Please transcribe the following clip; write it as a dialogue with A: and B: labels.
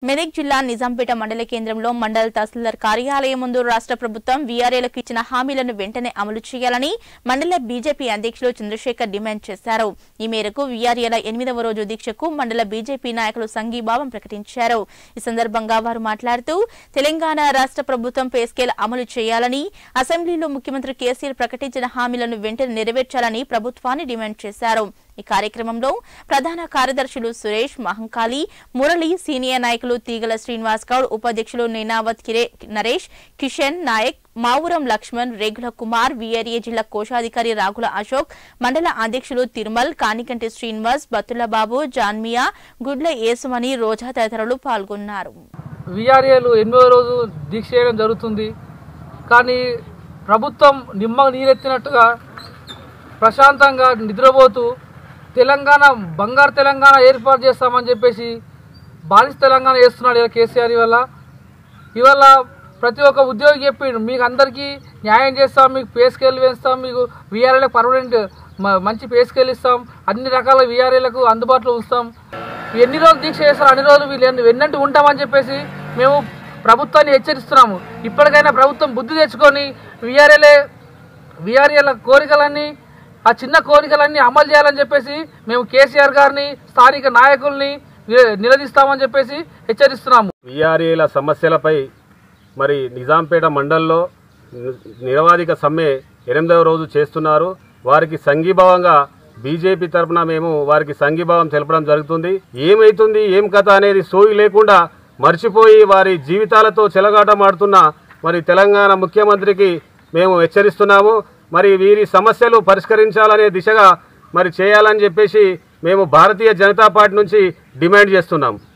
A: మెదక్ జిల్లా నిజాంపేట మండల కేంద్రంలో మండల తహసీల్దార్ కార్యాలయం ముందు రాష్ట్ర ప్రభుత్వం వీఆర్ఏలకు ఇచ్చిన హామీలను వెంటనే అమలు చేయాలని మండల బీజేపీ అధ్యక్షులు చంద్రశేఖర్ డిమాండ్ చేశారు ఈ మేరకు వీఆర్ఏల ఎనిమిదవ రోజు దీక్షకు మండల బీజేపీ నాయకులు సంఘీభావం ప్రకటించారు ఈ సందర్భంగా వారు మాట్లాడుతూ తెలంగాణ రాష్ట్ర ప్రభుత్వం పే స్కేల్ అమలు చేయాలని అసెంబ్లీలో ముఖ్యమంత్రి కేసీఆర్ ప్రకటించిన హామీలను వెంటనే నెరవేర్చాలని ప్రభుత్వాన్ని డిమాండ్ చేశారు ఈ కార్యక్రమంలో ప్రధాన కార్యదర్శులు సురేష్ మహంకాళి మురళి సీనియర్ నాయకులు తీగల శ్రీనివాస్ గౌడ్ ఉపాధ్యక్షులు నీనావత్ కిరే నరేష్ కిషన్ నాయక్ మావురం లక్ష్మణ్ రేగుల కుమార్ వీఆర్ఏ జిల్లా కోశాధికారి రాగుల అశోక్ మండల అధ్యక్షులు తిరుమల్ కానికంటి శ్రీనివాస్ బత్తుల బాబు జాన్మియా గుడ్ల యేసుమణి రోజా తదితరులు పాల్గొన్నారు
B: విఆర్ఏలు ఎనిమిదో రోజు దీక్ష చేయడం జరుగుతుంది కానీ ప్రభుత్వం నిమ్మ నీరెత్తినట్టుగా ప్రశాంతంగా నిద్రపోతూ తెలంగాణ బంగారు తెలంగాణ ఏర్పాటు చేస్తామని చెప్పేసి బాలిస్ తెలంగాణ చేస్తున్నాడు ఇలా కేసీఆర్ వల్ల ఇవాళ ప్రతి ఒక్క ఉద్యోగి చెప్పిండు మీకు అందరికీ న్యాయం చేస్తాం మీకు పే స్కేల్ వేస్తాం మీకు వీఆర్ఏలకు పర్మనెంట్ మ- మంచి పే స్కేల్ ఇస్తాం అన్ని రకాల వీఆర్ఏలకు అందుబాటులో ఉంచుతాం ఎన్ని రోజులు దీక్ష చేస్తారు అన్ని రోజులు వీళ్ళు ఎన్ని- వెన్నంటి ఉంటామని చెప్పేసి మేము ప్రభుత్వాన్ని హెచ్చరిస్తున్నాము ఇప్పటికైనా ప్రభుత్వం బుద్ధి తెచ్చుకొని వీఆర్ఏలే వీఆర్ఏల కోరికలన్నీ ఆ చిన్న కోరికలన్నీ అమలు చేయాలని చెప్పేసి మేము కేసీఆర్ గారిని స్థానిక నాయకుల్ని ని- నిలదీస్తామని చెప్పేసి హెచ్చరిస్తున్నాము
C: విఆర్ఏల సమస్యలపై మరి నిజాంపేట మండల్లో ని- నిరవాధిక సమ్మె ఎనిమిదవ రోజు చేస్తున్నారు వారికి సంఘీభావంగా బీజేపీ తరపున మేము వారికి సంఘీభావం తెలపడం జరుగుతుంది ఏమైతుంది ఏం కథ అనేది సోయి లేకుండా మర్చిపోయి వారి జీవితాలతో చెలగాటమాడుతున్న మరి తెలంగాణ ముఖ్యమంత్రికి మేము హెచ్చరిస్తున్నాము మరి వీరి సమస్యలు పరిష్కరించాలనే దిశగా మరి చేయాలని చెప్పేసి మేము భారతీయ జనతా పార్టీ నుంచి డిమాండ్ చేస్తున్నాం